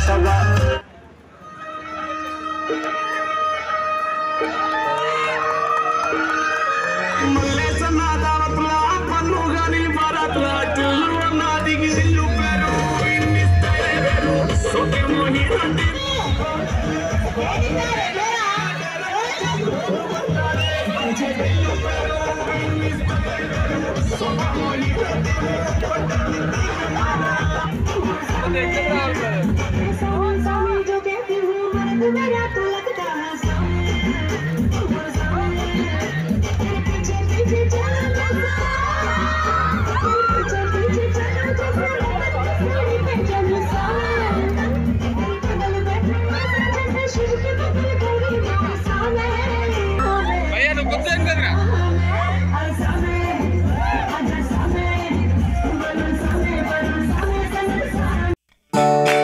వరుసగా మల్లేశ నా దావత్ల పన్నుగా నీ భారత్ల చెల్లు అన్న దిగి ఇల్లు పేరు ఇన్నిస్తే వేరు సొకేమో నీదండి सामी जो कहती हूँ मर्द मेरा तो लगता है सामी तेरे पीछे पीछे चला जैसा तेरे पीछे पीछे चला जैसा तेरी पहचान सामी बगल बैठे जैसे शिव के बगल गौरी माँ सामी భయ్యా నువ్వు గుర్తు ఏం కదరా सामी आजा सामी बनो सामी बनो सामी सामी सामी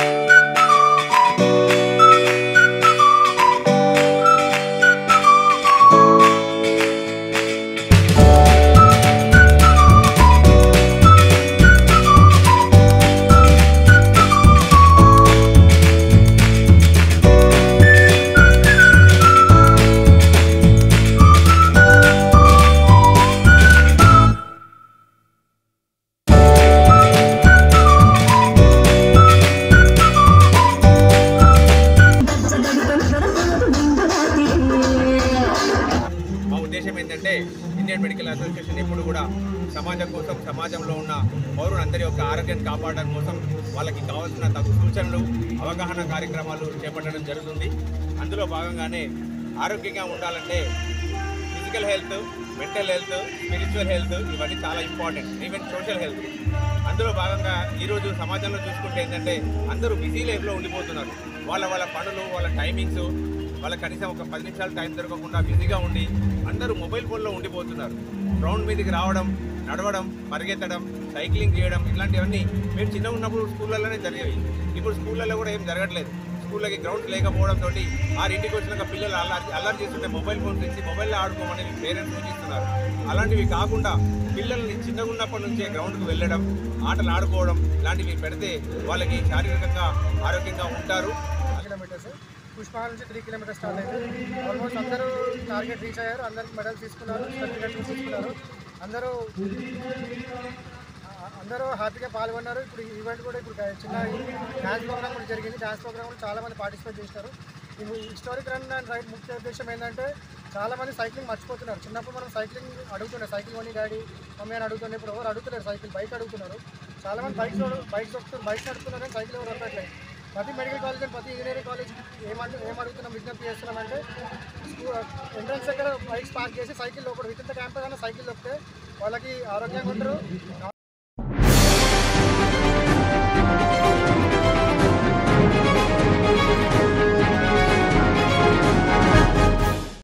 మా ఉద్దేశం ఏంటంటే ఇండియన్ మెడికల్ అసోసియేషన్ ఎప్పుడు కూడా సమాజం కోసం సమాజంలో ఉన్న పౌరులందరి యొక్క ఆరోగ్యాన్ని కాపాడడం కోసం వాళ్ళకి కావాల్సిన తగు సూచనలు అవగాహన కార్యక్రమాలు చేపట్టడం జరుగుతుంది అందులో భాగంగానే ఆరోగ్యంగా ఉండాలంటే physical health mental health spiritual health ఇవన్నీ చాలా ఇంపార్టెంట్ ఈవెన్ సోషల్ హెల్త్ అందులో భాగంగా ఈరోజు సమాజంలో చూసుకుంటే ఏంటంటే అందరూ బిజీ లైఫ్లో ఉండిపోతున్నారు వాళ్ళ వాళ్ళ పనులు వాళ్ళ టైమింగ్స్ వాళ్ళ కనీసం ఒక పది నిమిషాలు టైం దొరకకుండా బిజీగా ఉండి అందరూ మొబైల్ ఫోన్లో ఉండిపోతున్నారు గ్రౌండ్ మీదకి రావడం నడవడం పరిగెత్తడం సైక్లింగ్ చేయడం ఇలాంటివన్నీ మేము చిన్నగా ఉన్నప్పుడు స్కూళ్ళలోనే జరిగేవి ఇప్పుడు స్కూళ్ళల్లో కూడా ఏం జరగట్లేదు స్కూళ్ళకి గ్రౌండ్స్ లేకపోవడంతో ఆరింటికి వచ్చినాక పిల్లలు అల్లరి అల్లరి చేస్తుంటే మొబైల్ ఫోన్ తెచ్చి మొబైల్లో ఆడుకోమని పేరెంట్స్ సూచిస్తున్నారు అలాంటివి కాకుండా పిల్లల్ని చిన్నగా ఉన్నప్పటి నుంచే గ్రౌండ్కి వెళ్ళడం ఆటలు ఆడుకోవడం ఇలాంటివి పెడితే వాళ్ళకి శారీరకంగా ఆరోగ్యంగా ఉంటారు కిలోమీటర్స్ పుష్పహాల నుంచి త్రీ కిలోమీటర్స్ స్టార్ట్ అయింది ఆల్మోస్ట్ అందరూ టార్గెట్ రీచ్ అయ్యారు అందరికి మెడల్స్ తీసుకున్నారు సర్టిఫికెట్స్ తీసుకున్నారు అందరూ ఆ, అందరూ హ్యాపీగా పాల్గొన్నారు ఇప్పుడు ఈ ఈవెంట్ కూడా ఇప్పుడు చిన్న డ్యాన్స్ ప్రోగ్రామ్ కూడా జరిగింది డ్యాన్స్ ప్రోగ్రామ్ కూడా చాలా మంది పార్టిసిపేట్ చేశారు ఈ హిస్టారిక్ రన్ అండ్ రైడ్ ముఖ్య ఉద్దేశం ఏంటంటే చాలా మంది సైక్లింగ్ మర్చిపోతున్నారు చిన్నప్పుడు మనం సైక్లింగ్ అడుగుతుండే సైకిల్ కొని డాడీ మమ్మీ అని అడుగుతుండే ఇప్పుడు ఎవరు అడుగుతున్నారు సైకిల్ బైక్ అడుగుతున్నారు చాలా మంది బైక్స్ బైక్స్ వస్తున్నారు బైక్స్ నడుపుతున్నారు కానీ సైకిల్ ఎవరు దొరకట్లేదు ప్రతి మెడికల్ కాలేజ్ అండ్ ప్రతి ఇంజనీరింగ్ కాలేజ్ ఏమంటే ఏం అడుగుతున్నాం విజ్ఞప్తి చేస్తున్నామంటే ఎంట్రన్స్ దగ్గర బైక్స్ పార్క్ చేసి సైకిల్ లోపల విత్ ఇన్ ద క్యాంపస్ అయినా సైకిల్ దొరికితే వాళ్ళకి ఆరోగ్యంగా ఉంటారు